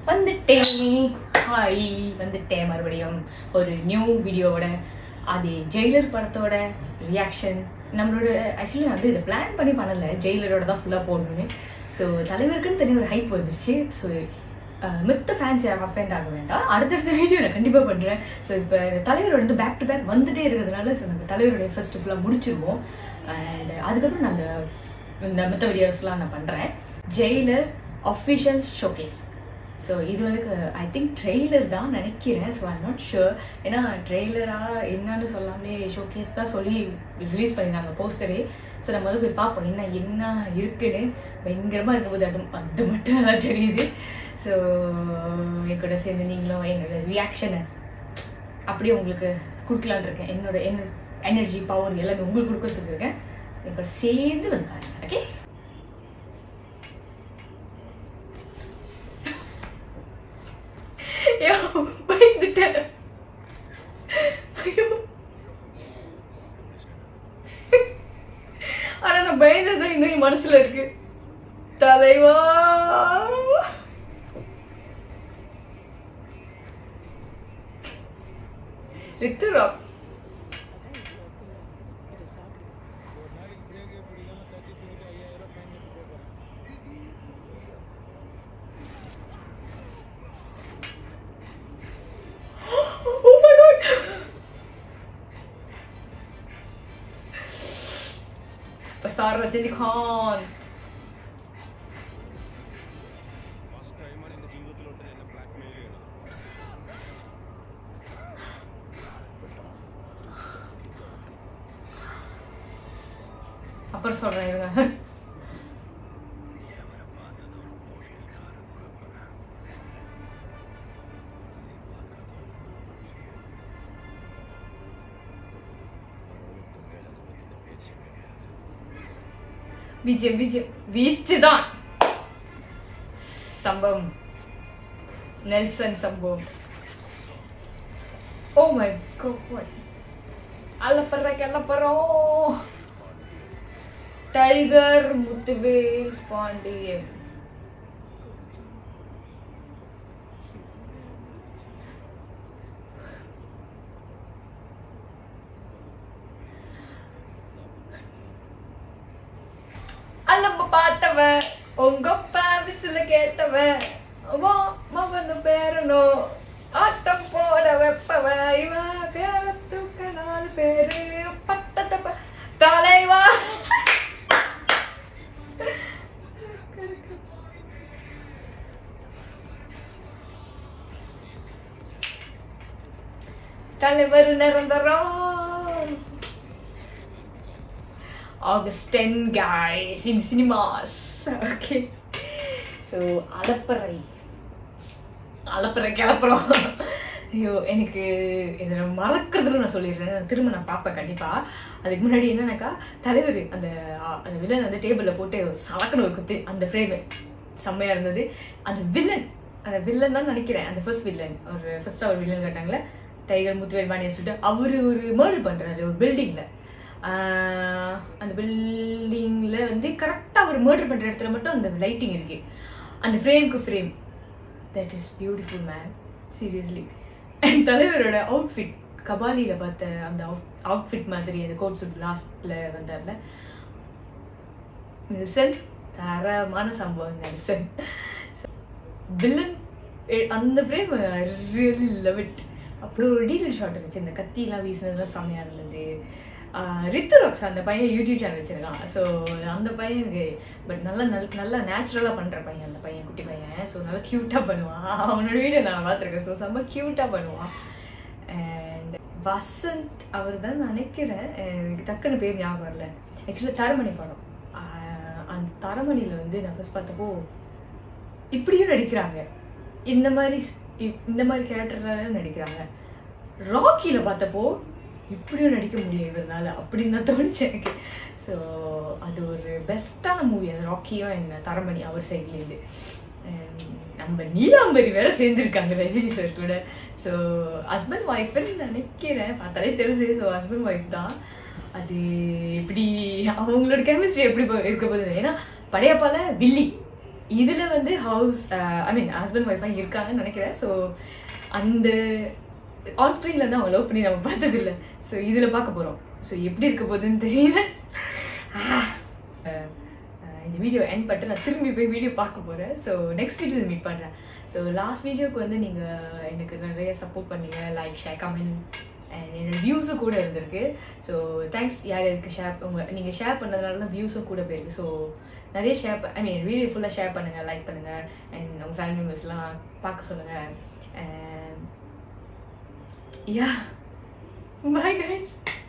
வந்துட்டேன் ஹாய் வந்துட்டேன் மறுபடியும் ஒரு நியூ வீடியோவோட அது ஜெயிலர் படத்தோட ரியாக்ஷன் நம்மளோட ஆக்சுவலி நான் வந்து இதை பிளான் பண்ணி பண்ணல ஜெயிலரோட தான் ஃபுல்லாக போடணும்னு ஸோ தலைவருக்குன்னு தனி ஒரு ஹைப் வந்துருச்சு ஸோ மித்த ஃபேன்ஸ் யாரும் அஃபெண்ட் ஆக வேண்டாம் அடுத்தடுத்த வீடியோ நான் கண்டிப்பாக பண்ணுறேன் ஸோ இப்போ தலைவரோட வந்து பேக் டு பேக் வந்துட்டே இருக்கிறதுனால ஸோ நம்ம தலைவருடைய ஃபர்ஸ்ட் ஃபுல்லாக முடிச்சிருவோம் அண்ட் அதுக்கப்புறம் நான் அந்த இந்த மித்த வீடியோஸ்லாம் நான் பண்ணுறேன் ஜெயிலர் அஃபிஷியல் ஷோகேஸ் ஸோ இது வந்து ஐ திங்க் ட்ரெய்லர் தான் நினைக்கிறேன் ஸோ ஐ நாட் ஷுர் ஏன்னா ட்ரெய்லராக என்னன்னு சொல்லாமலே ஷோகேஸ் தான் சொல்லி ரிலீஸ் பண்ணியிருந்தாங்க போஸ்டரே ஸோ நம்ம வந்து போய் பார்ப்போம் என்ன என்ன இருக்குன்னு பயங்கரமாக இருக்க போது அது அது மட்டும் நல்லா தெரியுது ஸோ என் கூட சேர்ந்து நீங்களும் என்னோட ரியாக்ஷனை அப்படியே உங்களுக்கு கொடுக்கலான்னு இருக்கேன் என்னோட என்ன எனர்ஜி பவர் எல்லாமே உங்களுக்கு கொடுக்கறதுக்கு இருக்கேன் என் கூட சேர்ந்து வந்து பாருங்க ஓகே ஐயோ பயந்துட்டேன் ஐயோ ஆனா நான் பயந்தது இன்னும் என் மனசுல இருக்கு தலைவா ரித்துராக் Oh my god! Superstar Rajinikanth. First ടൈമാണ് എന്റെ ജീവിതത്തിലോട്ട് എന്നെ ബ്ലാക്ക്മെയിൽ ചെയ്യണം அப்புறம் சொல்றேன் இருங்க விஜய் விஜய் வீச்சு தான் சம்பவம் நெல்சன் சம்பவம் ஓ மை காட் அல்லப்படுற கிளப்புறோம் டைகர் முத்துவேல் பாண்டியன் அல்லப்ப பார்த்தவ உங்க அப்பா விசில கேட்டவ வா மவனு பேரனோ ஆட்டம் போட வெப்பவ இவ பேரத்துக்க நாலு பேரு பட்டத்தை ப- தலைவா தலைவர் நிரந்தரம் August 10 guys in cinemas okay so அலப்பறை அலப்பறை கிளப்புறோம் ஐயோ எனக்கு இதை நான் மறக்கிறதுன்னு நான் சொல்லிடுறேன் நான் திரும்ப நான் பார்ப்பேன் கண்டிப்பா அதுக்கு முன்னாடி என்னன்னாக்கா தலைவர் அந்த அ- அந்த வில்லன் வந்து டேபிளில் போட்டு சலக்கணும் ஒரு குத்து அந்த ஃப்ரேமு செம்மையா இருந்தது அந்த வில்லன் அந்த வில்லன் தான் நினைக்கிறேன் அந்த ஃபர்ஸ்ட் வில்லன் ஒரு ஃபர்ஸ்ட் ஒரு வில்லன் கேட்டாங்களே டைகர் முத்துவேல் மாணியன் சொல்லிட்டு அவரு ஒரு மர்டர் பண்றாரு ஒரு பில்டிங்ல அந்த பில்டிங்ல வந்து கரெக்டாக அவர் மர்டர் பண்ற இடத்துல மட்டும் அந்த லைட்டிங் இருக்கு அந்த ஃப்ரேம்க்கு frame that is beautiful man seriously என் தலைவரோட அவுட்ஃபிட் கபாலியில பார்த்த அந்த அவுட்ஃபிட் மாதிரி அந்த கோட் சூட் லாஸ்ட்ல வந்தார்ல நெல்சன் தரமான சம்பவம் நெல்சன் வில்லன் அந்த ஃப்ரேம் ரியலி லவ் இட் அப்புறம் ஒரு டீட்டெயில் ஷாட் இருந்துச்சு இந்த கத்திலாம் வீசினதுலாம் செம்மையா இருந்தது ரித்துராக்ஸ் அந்த பையன் யூடியூப் சேனல் வச்சிருக்கான் ஸோ அந்த பையனுக்கு பட் நல்லா நல் நல்லா நேச்சுரலாக பண்ணுற பையன் அந்த பையன் குட்டி பையன் ஸோ நல்லா க்யூட்டாக பண்ணுவான் அவனோட வீடியோ நான் பார்த்துருக்கேன் ஸோ செம்ம க்யூட்டாக பண்ணுவான் அண்ட் வசந்த் அவர் தான் நினைக்கிறேன் எனக்கு டக்குன்னு பேர் ஞாபகம் வரல ஆக்சுவலாக தரமணி படம் ஆஹ் அந்த தரமணியில் வந்து நான் ஃபஸ்ட் பார்த்தப்போ இப்படியும் நடிக்கிறாங்க இந்த மாதிரி இ- இந்த மாதிரி கேரக்டர்ல நடிக்கிறாங்க ராக்கில பார்த்தப்போ இப்படியும் நடிக்க முடியும் இவரால அப்படின்னு தான் தோணுச்சு எனக்கு ஸோ அது ஒரு பெஸ்ட்டான மூவி அந்த ராக்கியும் என்ன தரமணி அவர் சைட்லேருந்து நம்ம நீலாம்பரி வேற சேர்ந்துருக்காங்க ரஜினி சார் கூட ஸோ ஹஸ்பண்ட் ஒய்ஃப்னு நினைக்கிறேன் பார்த்தாலே தெரியுது ஸோ ஹஸ்பண்ட் ஒய்ஃப் தான் அது எப்படி அவங்களோட கெமிஸ்ட்ரி எப்படி போ- இருக்க போகுது ஏன்னா படையப்பால வில்லி இதுல வந்து ஹவுஸ் ஐ மீன் ஹஸ்பண்ட் ஒய்ஃபாக இருக்காங்கன்னு நினைக்கிறேன் ஸோ அந்த ஆன் ஸ்க்ரீன்ல தான் அவங்க லவ் பண்ணி நம்ம பார்த்தது இல்லை ஸோ இதுல பார்க்க போறோம் ஸோ எப்படி இருக்க போகுதுன்னு தெரியல ஆஹ். அஹ், அஹ், இந்த வீடியோ என் பண்ணிட்டு நான் திரும்பி போய் வீடியோ பார்க்க போறேன் ஸோ நெக்ஸ்ட் வீடியோ மீட் பண்றேன் ஸோ லாஸ்ட் வீடியோக்கு வந்து நீங்க எனக்கு நிறைய சப்போர்ட் பண்ணீங்க லைக் ஷேர் கமெண்ட் அண்ட் என்னோட வியூஸும் கூட இருந்திருக்கு ஸோ தேங்க்ஸ் யார் யாருக்கு ஷேர் உங்க நீங்கள் ஷேர் பண்ணதுனால தான் வியூஸும் கூட போயிருக்கு ஸோ நிறைய ஷேர் ஐ மீன் வீடியோ ஃபுல்லாக ஷேர் பண்ணுங்கள் லைக் பண்ணுங்கள் அண்ட் உங்கள் ஃபேமிலி மெம்பர்ஸ்லாம் பார்க்க சொல்லுங்கள் அண்ட் யா பாய் கைஸ்